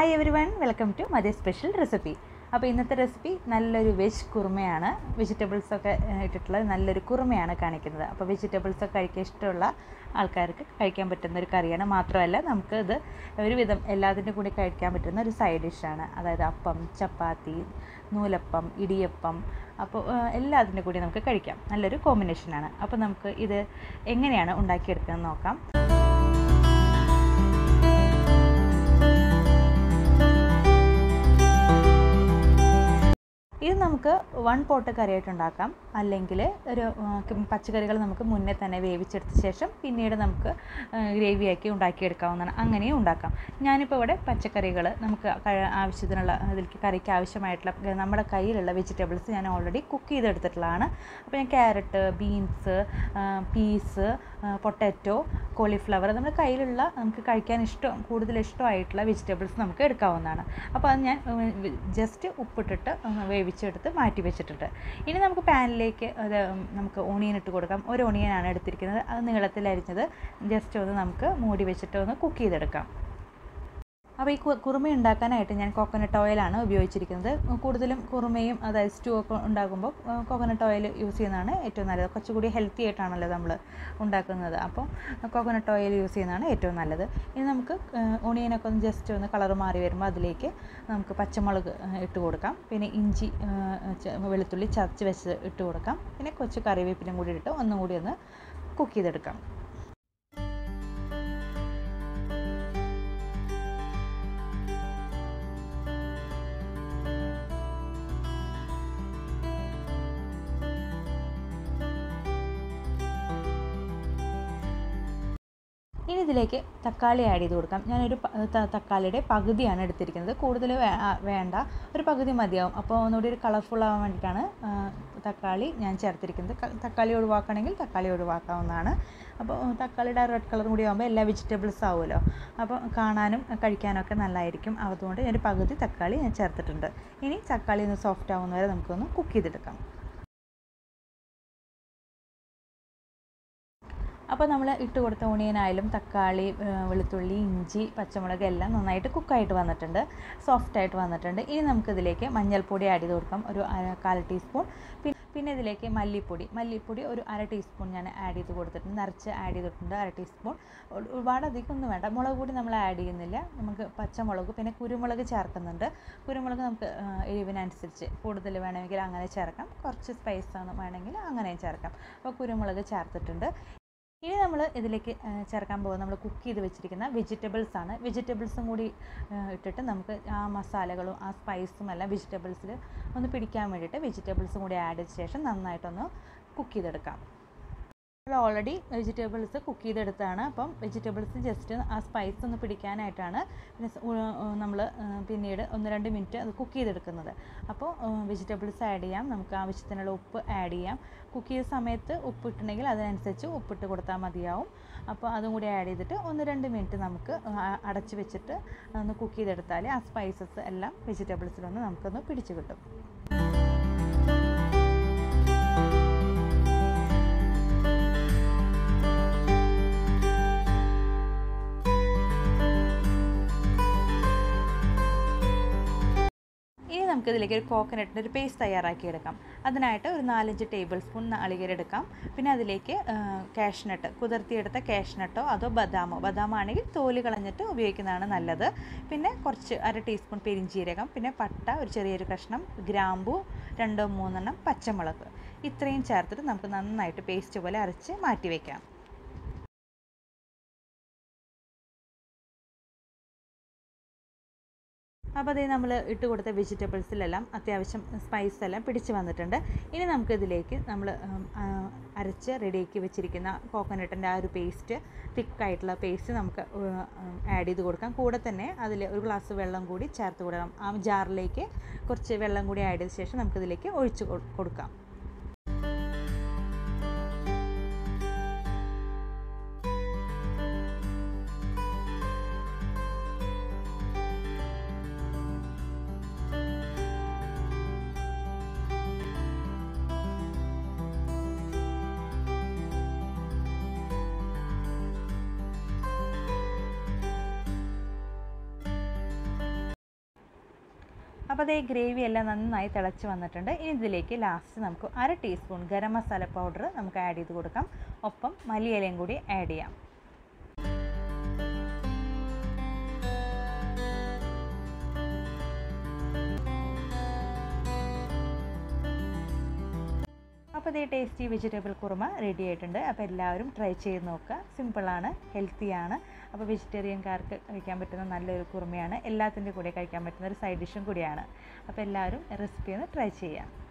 hi everyone welcome to മതി special recipe അപ്പോൾ ഇന്നത്തെ റെസിപ്പി നല്ലൊരു വെജ് കുറുമയാണ് വെജിറ്റബിൾസ് ഒക്കെ ഏഹ്, ഇട്ടിട്ടുള്ള നല്ലൊരു കുറുമയാണ് കാണിക്കുന്നത് അപ്പോൾ വെജിറ്റബിൾസ് ഒക്കെ കഴിക്കാൻ ഇഷ്ടമുള്ള ആൾക്കാർക്ക് കഴിക്കാൻ പറ്റുന്ന ഒരു കറിയാണ് മാത്രമല്ല നമുക്ക് ഇത് ഒരുവിധം എല്ലാത്തിൻ്റെ കൂടി കഴിക്കാൻ പറ്റുന്ന ഒരു സൈഡ് ഡിഷാണ് അതായത് അപ്പം ചപ്പാത്തി നൂലപ്പം ഇടിയപ്പം അപ്പോൾ ഏഹ്, എല്ലാത്തിൻ്റെ കൂടി നമുക്ക് കഴിക്കാം നല്ലൊരു കോമ്പിനേഷനാണ് അപ്പോൾ നമുക്ക് ഇത് എങ്ങനെയാണ് ഉണ്ടാക്കിയെടുക്കുന്നത് നോക്കാം ഇത് നമുക്ക് വൺ പോട്ട് കറിയായിട്ട് ഉണ്ടാക്കാം അല്ലെങ്കിൽ ഒരു പച്ചക്കറികൾ നമുക്ക് മുന്നേ തന്നെ വേവിച്ചെടുത്ത ശേഷം പിന്നീട് നമുക്ക് ഗ്രേവിയാക്കി ഉണ്ടാക്കിയെടുക്കാവുന്നതാണ് അങ്ങനെയും ഉണ്ടാക്കാം ഞാനിപ്പോൾ ഇവിടെ പച്ചക്കറികൾ നമുക്ക് ക- ആവശ്യത്തിനുള്ള അതിലേക്ക് കറിക്ക് ആവശ്യമായിട്ടുള്ള ഗ- നമ്മുടെ കയ്യിലുള്ള വെജിറ്റബിൾസ് ഞാൻ ഓൾറെഡി കുക്ക് ചെയ്തെടുത്തിട്ടുള്ളതാണ് അപ്പോൾ ഞാൻ carrot beans peas potato cauliflower നമ്മുടെ കയ്യിലുള്ള നമുക്ക് കഴിക്കാൻ ഇഷ്ടം കൂടുതൽ ഇഷ്ടമായിട്ടുള്ള വെജിറ്റബിൾസ് നമുക്ക് എടുക്കാവുന്നതാണ് അപ്പോൾ അത് ഞാൻ ജസ്റ്റ് ഉപ്പിട്ടിട്ട് ഒന്ന് വേവിച്ചെടുത്ത് മാറ്റി വെച്ചിട്ടുണ്ട് ഇനി നമുക്ക് പാനിലേക്ക് അത് നമുക്ക് ഓണിയൻ ഇട്ട് കൊടുക്കാം ഒരു ഓണിയനാണ് എടുത്തിരിക്കുന്നത് അത് നീളത്തിൽ അരിഞ്ഞത് ജസ്റ്റ് ഒന്ന് നമുക്ക് മൂടി വെച്ചിട്ട് ഒന്ന് കുക്ക് ചെയ്തെടുക്കാം അപ്പോൾ ഈ കു- കുറുമ ഉണ്ടാക്കാനായിട്ട് ഞാൻ കോക്കനട്ട് ഓയിലാണ് ഉപയോഗിച്ചിരിക്കുന്നത് കൂടുതലും കുറുമയും അതായത് സ്റ്റൂ ഒക്കെ ഉണ്ടാക്കുമ്പോൾ കോക്കനട്ട് ഓയിൽ യൂസ് ചെയ്യുന്നതാണ് ഏറ്റവും നല്ലത് കുറച്ചുകൂടി ഹെൽത്തി ആയിട്ടാണല്ലോ നമ്മൾ ഉണ്ടാക്കുന്നത് അപ്പോൾ കോക്കനട്ട് ഓയിൽ യൂസ് ചെയ്യുന്നതാണ് ഏറ്റവും നല്ലത് ഇനി നമുക്ക് ഓണിയനൊക്കെ ഒന്ന് ജസ്റ്റ് ഒന്ന് കളർ മാറി വരുമ്പോൾ അതിലേക്ക് നമുക്ക് പച്ചമുളക് ഏഹ്, ഇട്ട് കൊടുക്കാം പിന്നെ ഇഞ്ചി ഏഹ്, ച- വെളുത്തുള്ളി ചതച്ച് വെച്ച് ഇട്ട് കൊടുക്കാം പിന്നെ കുറച്ച് കറിവേപ്പിലും കൂടി ഇട്ട് ഒന്നും കൂടി ഒന്ന് കുക്ക് ചെയ്തെടുക്കാം ഇനി ഇതിലേക്ക് തക്കാളി ആഡ് ചെയ്ത് കൊടുക്കാം ഞാനൊരു പ- ത- തക്കാളിയുടെ പകുതിയാണ് എടുത്തിരിക്കുന്നത് കൂടുതൽ വേ- ആ, വേണ്ട ഒരു പകുതി മതിയാവും അപ്പോൾ ഒന്നുകൂടി ഒരു കളർഫുൾ ആവാൻ വേണ്ടിയിട്ടാണ് ആ, തക്കാളി ഞാൻ ചേർത്തിരിക്കുന്നത് ക- തക്കാളി ഒഴിവാക്കണമെങ്കിൽ തക്കാളി ഒഴിവാക്കാവുന്നതാണ് അപ്പോൾ തക്കാളിയുടെ റെഡ് കളറും കൂടി ആകുമ്പോൾ എല്ലാ വെജിറ്റബിൾസ് ആവുമല്ലോ അപ്പോൾ കാണാനും കഴിക്കാനും ഒക്കെ നല്ലതായിരിക്കും അതുകൊണ്ട് ഞാനൊരു പകുതി തക്കാളി ഞാൻ ചേർത്തിട്ടുണ്ട് ഇനി തക്കാളി ഒന്ന് സോഫ്റ്റ് ആവുന്നവരെ നമുക്കൊന്ന് കുക്ക് ചെയ്തെടുക്കാം അപ്പോൾ നമ്മൾ ഇട്ട് കൊടുത്ത ഓണിയനായാലും തക്കാളി ഏഹ് വെളുത്തുള്ളി ഇഞ്ചി പച്ചമുളക് എല്ലാം നന്നായിട്ട് കുക്കായിട്ട് വന്നിട്ടുണ്ട് സോഫ്റ്റായിട്ട് വന്നിട്ടുണ്ട് ഇനി നമുക്കിതിലേക്ക് മഞ്ഞൾപ്പൊടി ആഡ് ചെയ്ത് കൊടുക്കാം ഒരു അര കാൽ ടീസ്പൂൺ പിന്നെ പിന്നെ ഇതിലേക്ക് മല്ലിപ്പൊടി മല്ലിപ്പൊടി ഒരു അര ടീസ്പൂൺ ഞാൻ ആഡ് ചെയ്ത് കൊടുത്തിട്ടുണ്ട് നിറച്ച് ആഡ് ചെയ്തിട്ടുണ്ട് അര ടീസ്പൂൺ ഒരു- ഒരുപാട് അധികം ഒന്നും വേണ്ട മുളക് പൊടി നമ്മൾ ആഡ് ചെയ്യുന്നില്ല നമുക്ക് പച്ചമുളക് പിന്നെ കുരുമുളക് ചേർക്കുന്നുണ്ട് കുരുമുളക് നമുക്ക് ഏഹ് എരിവിനനുസരിച്ച് കൂടുതൽ വേണമെങ്കിൽ അങ്ങനെ ചേർക്കാം കുറച്ച് സ്പൈസ് ആണ് വേണമെങ്കിൽ അങ്ങനെയും ചേർക്കാം അപ്പോൾ കുരുമുളക് ചേർത്തിട്ടുണ്ട് ഇനി നമ്മൾ ഇതിലേക്ക് ആ, ചേർക്കാൻ പോകുന്നത് നമ്മൾ കുക്ക് ചെയ്ത് വെച്ചിരിക്കുന്ന വെജിറ്റബിൾസ് ആണ് വെജിറ്റബിൾസും കൂടി ആ, ഇട്ടിട്ട് നമുക്ക് ആ മസാലകളും ആ സ്പൈസും എല്ലാം വെജിറ്റബിൾസിൽ ഒന്ന് പിടിക്കാൻ വേണ്ടിയിട്ട് വെജിറ്റബിൾസും കൂടി ആഡ് ചെയ്ത ശേഷം നന്നായിട്ടൊന്ന് കുക്ക് ചെയ്തെടുക്കാം നമ്മൾ ഓൾറെഡി വെജിറ്റബിൾസ് കുക്ക് ചെയ്തെടുത്താണ് അപ്പം വെജിറ്റബിൾസ് ജസ്റ്റ് ആ സ്പൈസ് ഒന്ന് പിടിക്കാനായിട്ടാണ് പിന്നെ നമ്മൾ പിന്നീട് ഒന്ന് രണ്ട് മിനിറ്റ് അത് കുക്ക് ചെയ്തെടുക്കുന്നത് അപ്പോൾ വെജിറ്റബിൾസ് ആഡ് ചെയ്യാം നമുക്ക് ആവശ്യത്തിനുള്ള ഉപ്പ് ആഡ് ചെയ്യാം കുക്ക് ചെയ്ത സമയത്ത് ഉപ്പ് ഇട്ടുണ്ടെങ്കിൽ അതിനനുസരിച്ച് ഉപ്പിട്ട് കൊടുത്താൽ മതിയാവും അപ്പോൾ അതും കൂടി ആഡ് ചെയ്തിട്ട് ഒന്ന് രണ്ട് മിനിറ്റ് നമുക്ക് ആ- അടച്ച് വെച്ചിട്ട് ഒന്ന് കുക്ക് ചെയ്തെടുത്താൽ ആ സ്പൈസസ് എല്ലാം വെജിറ്റബിൾസിലൊന്ന് നമുക്കൊന്ന് പിടിച്ച് കിട്ടും ഇനി നമുക്ക് ഇതിലേക്ക് ഒരു കോക്കനട്ടിൻ്റെ ഒരു പേസ്റ്റ് തയ്യാറാക്കി എടുക്കാം അതിനായിട്ട് ഒരു നാലഞ്ച് ടേബിൾ സ്പൂൺ നാളികേരം എടുക്കാം പിന്നെ അതിലേക്ക് കാഷ്നട്ട് കുതിർത്തിയെടുത്ത കാഷ്നട്ടോ അതോ ബദാമോ ബദാമോ ആണെങ്കിൽ തോല് കളഞ്ഞിട്ട് ഉപയോഗിക്കുന്നതാണ് നല്ലത് പിന്നെ കുറച്ച് അര ടീസ്പൂൺ പെരിഞ്ചീരകം പിന്നെ പട്ട ഒരു ചെറിയൊരു കഷ്ണം ഗ്രാമ്പു രണ്ടോ മൂന്നെണ്ണം പച്ചമുളക് ഇത്രയും ചേർത്തിട്ട് നമുക്ക് നന്നായിട്ട് പേസ്റ്റ് പോലെ അരച്ച് മാറ്റി വയ്ക്കാം അപ്പോൾ അതേ നമ്മൾ ഇട്ട് കൊടുത്ത വെജിറ്റബിൾസിലെല്ലാം അത്യാവശ്യം സ്പൈസ് എല്ലാം പിടിച്ച് വന്നിട്ടുണ്ട് ഇനി നമുക്ക് ഇതിലേക്ക് നമ്മൾ അരച്ച് റെഡിയാക്കി വെച്ചിരിക്കുന്ന കോക്കനട്ടിൻ്റെ ആ ഒരു പേസ്റ്റ് തിക്കായിട്ടുള്ള പേസ്റ്റ് നമുക്ക് ആഡ് ചെയ്ത് കൊടുക്കാം കൂടെ തന്നെ അതിൽ ഒരു ഗ്ലാസ് വെള്ളം കൂടി ചേർത്ത് കൊടുക്കാം ആ ജാറിലേക്ക് കുറച്ച് വെള്ളം കൂടി ആഡ് ചെയ്ത ശേഷം നമുക്കിതിലേക്ക് ഒഴിച്ച് കൊ- കൊടുക്കാം അപ്പോൾ അതേ ഗ്രേവി എല്ലാം നന്നായി തിളച്ച് വന്നിട്ടുണ്ട് ഇനി ഇതിലേക്ക് ലാസ്റ്റ് നമുക്ക് അര ടീസ്പൂൺ ഗരം മസാല പൗഡർ നമുക്ക് ആഡ് ചെയ്ത് കൊടുക്കാം ഒപ്പം മല്ലിയിലയും കൂടി ആഡ് ചെയ്യാം അപ്പോൾ ഇതേ ടേസ്റ്റി വെജിറ്റബിൾ കുറുമ റെഡി ആയിട്ടുണ്ട് അപ്പോൾ എല്ലാവരും ട്രൈ ചെയ്ത് നോക്കുക സിമ്പിളാണ് ഹെൽത്തിയാണ് അപ്പോൾ വെജിറ്റേറിയൻകാർക്ക് കഴിക്കാൻ പറ്റുന്ന നല്ലൊരു കുറുമയാണ് എല്ലാത്തിൻ്റെ കൂടെ കഴിക്കാൻ പറ്റുന്ന ഒരു സൈഡ് ഡിഷും കൂടിയാണ് അപ്പോൾ എല്ലാവരും റെസിപ്പി ഒന്ന് ട്രൈ ചെയ്യാം